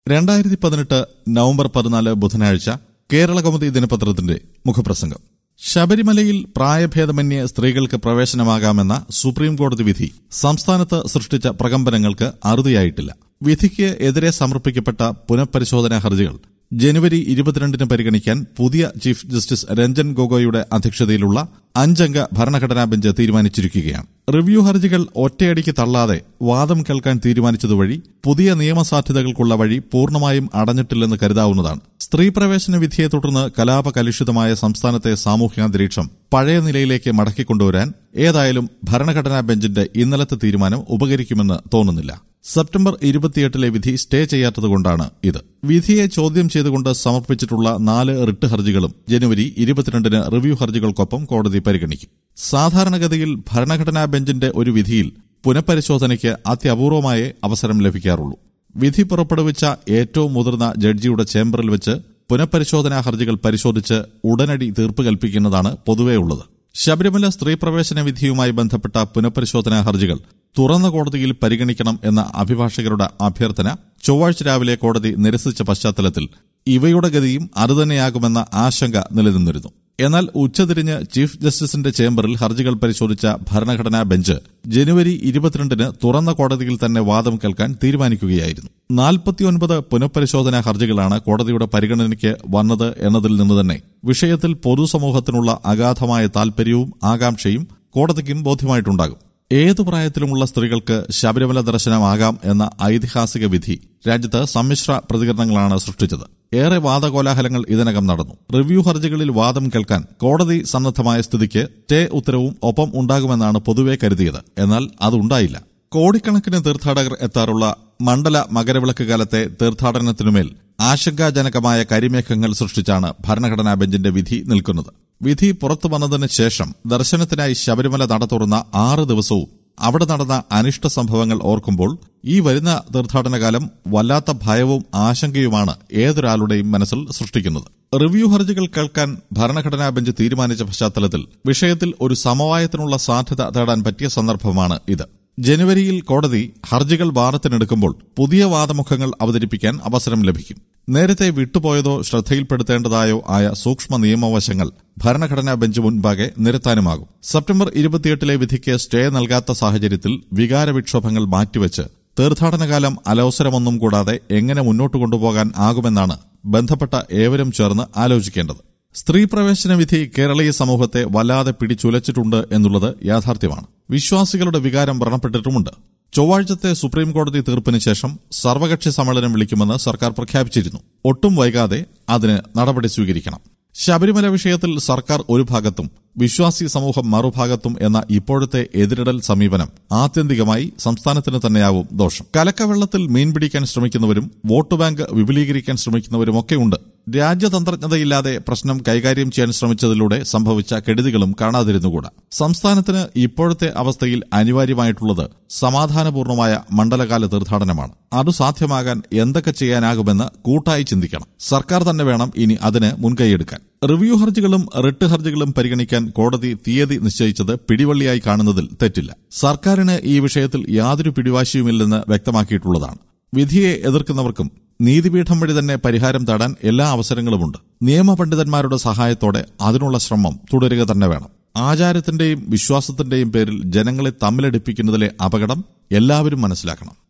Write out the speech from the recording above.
രണ്ടായിരത്തി പതിനെട്ട് നവംബർ പതിനാല് ബുധനാഴ്ച കേരള കൗമുദി ദിനപത്രത്തിന്റെ മുഖപ്രസംഗം ശബരിമലയിൽ പ്രായഭേദമന്യേ സ്ത്രീകൾക്ക് പ്രവേശനമാകാമെന്ന സുപ്രീം കോടതി വിധി സംസ്ഥാനത്ത് സൃഷ്ടിച്ച പ്രകമ്പനങ്ങൾക്ക് അറുതിയായിട്ടില്ല വിധിക്ക് എതിരെ സമർപ്പിക്കപ്പെട്ട പുനഃപരിശോധനാ ഹർജികൾ ജനുവരി ഇരുപത്തിരണ്ടിന് പരിഗണിക്കാൻ പുതിയ ചീഫ് ജസ്റ്റിസ് രഞ്ജൻ ഗൊഗോയുടെ അധ്യക്ഷതയിലുള്ള അഞ്ചംഗ ഭരണഘടനാ ബെഞ്ച് തീരുമാനിച്ചിരിക്കുകയാണ് റിവ്യൂ ഹർജികൾ ഒറ്റയടിക്ക് തള്ളാതെ വാദം കേൾക്കാൻ തീരുമാനിച്ചതുവഴി പുതിയ നിയമസാധ്യതകൾക്കുള്ള വഴി പൂർണ്ണമായും അടഞ്ഞിട്ടില്ലെന്ന് കരുതാവുന്നതാണ് സ്ത്രീ പ്രവേശന വിധിയെ തുടർന്ന് കലാപകലുഷിതമായ സംസ്ഥാനത്തെ സാമൂഹ്യാന്തരീക്ഷം പഴയ നിലയിലേക്ക് മടക്കിക്കൊണ്ടുവരാൻ ഏതായാലും ഭരണഘടനാ ബെഞ്ചിന്റെ ഇന്നലത്തെ തീരുമാനം ഉപകരിക്കുമെന്ന് തോന്നുന്നില്ല സെപ്റ്റംബർ ഇരുപത്തിയെട്ടിലെ വിധി സ്റ്റേ ചെയ്യാത്തതുകൊണ്ടാണ് ഇത് വിധിയെ ചോദ്യം ചെയ്തുകൊണ്ട് സമർപ്പിച്ചിട്ടുള്ള നാല് റിട്ട് ഹർജികളും ജനുവരി ഇരുപത്തിരണ്ടിന് റിവ്യൂ ഹർജികൾക്കൊപ്പം കോടതി പരിഗണിക്കും സാധാരണഗതിയിൽ ഭരണഘടനാ ബെഞ്ചിന്റെ ഒരു വിധിയിൽ പുനഃപരിശോധനയ്ക്ക് അത്യപൂർവമായേ അവസരം ലഭിക്കാറുള്ളൂ വിധി പുറപ്പെടുവിച്ച ഏറ്റവും മുതിർന്ന ജഡ്ജിയുടെ ചേംബറിൽ വെച്ച് പുനഃപരിശോധനാ ഹർജികൾ പരിശോധിച്ച് ഉടനടി തീർപ്പ് കൽപ്പിക്കുന്നതാണ് പൊതുവേ ഉള്ളത് ശബരിമല സ്ത്രീ പ്രവേശന വിധിയുമായി ബന്ധപ്പെട്ട പുനഃപരിശോധനാ ഹർജികൾ തുറന്ന കോടതിയിൽ പരിഗണിക്കണം എന്ന അഭിഭാഷകരുടെ അഭ്യർത്ഥന ചൊവ്വാഴ്ച രാവിലെ കോടതി നിരസിച്ച പശ്ചാത്തലത്തിൽ ഇവയുടെ ഗതിയും അതുതന്നെയാകുമെന്ന ആശങ്ക നിലനിന്നിരുന്നു എന്നാൽ ഉച്ചതിരിഞ്ഞ് ചീഫ് ജസ്റ്റിസിന്റെ ചേംബറിൽ ഹർജികൾ പരിശോധിച്ച ഭരണഘടനാ ബെഞ്ച് ജനുവരി ഇരുപത്തിരണ്ടിന് തുറന്ന കോടതിയിൽ തന്നെ വാദം കേൾക്കാൻ തീരുമാനിക്കുകയായിരുന്നു നാൽപ്പത്തിയൊൻപത് പുനഃപരിശോധനാ ഹർജികളാണ് കോടതിയുടെ പരിഗണനയ്ക്ക് വന്നത് എന്നതിൽ നിന്ന് തന്നെ വിഷയത്തിൽ പൊതുസമൂഹത്തിനുള്ള അഗാധമായ താൽപര്യവും ആകാംക്ഷയും കോടതിക്കും ബോധ്യമായിട്ടുണ്ടാകും ഏതു പ്രായത്തിലുമുള്ള സ്ത്രീകൾക്ക് ശബരിമല ദർശനമാകാം എന്ന ഐതിഹാസിക വിധി രാജ്യത്ത് സമ്മിശ്ര പ്രതികരണങ്ങളാണ് സൃഷ്ടിച്ചത് ഏറെ വാദകോലാഹലങ്ങൾ ഇതിനകം നടന്നു റിവ്യൂ ഹർജികളിൽ വാദം കേൾക്കാൻ കോടതി സന്നദ്ധമായ സ്ഥിതിക്ക് സ്റ്റേ ഉത്തരവും ഒപ്പം ഉണ്ടാകുമെന്നാണ് പൊതുവെ കരുതിയത് എന്നാൽ അതുണ്ടായില്ല കോടിക്കണക്കിന് തീർത്ഥാടകർ എത്താറുള്ള മണ്ഡല മകരവിളക്ക് കാലത്തെ തീർത്ഥാടനത്തിനുമേൽ ആശങ്കാജനകമായ കരിമേഘങ്ങൾ സൃഷ്ടിച്ചാണ് ഭരണഘടനാ ബെഞ്ചിന്റെ വിധി നിൽക്കുന്നത് വിധി പുറത്തു വന്നതിന് ശേഷം ദർശനത്തിനായി ശബരിമല നട തുറന്ന ആറ് ദിവസവും അവിടെ നടന്ന അനിഷ്ട സംഭവങ്ങൾ ഓർക്കുമ്പോൾ ഈ വരുന്ന തീർത്ഥാടനകാലം വല്ലാത്ത ഭയവും ആശങ്കയുമാണ് ഏതൊരാളുടെയും മനസ്സിൽ സൃഷ്ടിക്കുന്നത് റിവ്യൂ ഹർജികൾ കേൾക്കാൻ ഭരണഘടനാ ബെഞ്ച് തീരുമാനിച്ച പശ്ചാത്തലത്തിൽ വിഷയത്തിൽ ഒരു സമവായത്തിനുള്ള സാധ്യത തേടാൻ പറ്റിയ സന്ദർഭമാണ് ഇത് ജനുവരിയിൽ കോടതി ഹർജികൾ വാദത്തിനെടുക്കുമ്പോൾ പുതിയ വാദമുഖങ്ങൾ അവതരിപ്പിക്കാൻ അവസരം ലഭിക്കും നേരത്തെ വിട്ടുപോയതോ ശ്രദ്ധയിൽപ്പെടുത്തേണ്ടതായോ ആയ സൂക്ഷ്മ നിയമവശങ്ങൾ ഭരണഘടനാ ബെഞ്ച് മുൻപാകെ നിരത്താനുമാകും സെപ്റ്റംബർ ഇരുപത്തിയെട്ടിലെ വിധിക്ക് സ്റ്റേ നൽകാത്ത സാഹചര്യത്തിൽ വികാരവിക്ഷോഭങ്ങൾ മാറ്റിവെച്ച് തീർത്ഥാടനകാലം അലോസരമൊന്നും കൂടാതെ എങ്ങനെ മുന്നോട്ട് കൊണ്ടുപോകാൻ ആകുമെന്നാണ് ബന്ധപ്പെട്ട ഏവരും ചേർന്ന് ആലോചിക്കേണ്ടത് സ്ത്രീ പ്രവേശന വിധി കേരളീയ സമൂഹത്തെ വല്ലാതെ പിടിച്ചുലച്ചിട്ടുണ്ട് എന്നുള്ളത് യാഥാർത്ഥ്യമാണ് വിശ്വാസികളുടെ വികാരം വ്രണപ്പെട്ടിട്ടുമുണ്ട് ചൊവ്വാഴ്ചത്തെ സുപ്രീം കോടതി തീർപ്പിന് ശേഷം സർവകക്ഷി സമ്മേളനം വിളിക്കുമെന്ന് സർക്കാർ പ്രഖ്യാപിച്ചിരുന്നു ഒട്ടും വൈകാതെ അതിന് നടപടി സ്വീകരിക്കണം ശബരിമല വിഷയത്തിൽ സർക്കാർ ഒരു ഭാഗത്തും വിശ്വാസി സമൂഹം മറുഭാഗത്തും എന്ന ഇപ്പോഴത്തെ എതിരിടൽ സമീപനം ആത്യന്തികമായി സംസ്ഥാനത്തിന് തന്നെയാവും ദോഷം കലക്കവെള്ളത്തിൽ മീൻ പിടിക്കാൻ ശ്രമിക്കുന്നവരും വോട്ട് ബാങ്ക് വിപുലീകരിക്കാൻ ശ്രമിക്കുന്നവരുമൊക്കെയുണ്ട് രാജ്യതന്ത്രജ്ഞതയില്ലാതെ പ്രശ്നം കൈകാര്യം ചെയ്യാൻ ശ്രമിച്ചതിലൂടെ സംഭവിച്ച കെടുതികളും കാണാതിരുന്നുകൂടാ സംസ്ഥാനത്തിന് ഇപ്പോഴത്തെ അവസ്ഥയിൽ അനിവാര്യമായിട്ടുള്ളത് സമാധാനപൂർണമായ മണ്ഡലകാല തീർത്ഥാടനമാണ് അത് സാധ്യമാകാൻ എന്തൊക്കെ ചെയ്യാനാകുമെന്ന് കൂട്ടായി ചിന്തിക്കണം സർക്കാർ തന്നെ വേണം ഇനി അതിന് മുൻകൈയെടുക്കാൻ റിവ്യൂ ഹർജികളും റിട്ട് ഹർജികളും പരിഗണിക്കാൻ കോടതി തീയതി നിശ്ചയിച്ചത് പിടിവള്ളിയായി കാണുന്നതിൽ തെറ്റില്ല സർക്കാരിന് ഈ വിഷയത്തിൽ യാതൊരു പിടിവാശിയുമില്ലെന്ന് വ്യക്തമാക്കിയിട്ടുള്ളതാണ് വിധിയെ എതിർക്കുന്നവർക്കും നീതിപീഠം വഴി തന്നെ പരിഹാരം തേടാൻ എല്ലാ അവസരങ്ങളുമുണ്ട് നിയമപണ്ഡിതന്മാരുടെ സഹായത്തോടെ അതിനുള്ള ശ്രമം തുടരുക തന്നെ വേണം ആചാരത്തിന്റെയും വിശ്വാസത്തിന്റെയും പേരിൽ ജനങ്ങളെ തമ്മിലടിപ്പിക്കുന്നതിലെ അപകടം എല്ലാവരും മനസ്സിലാക്കണം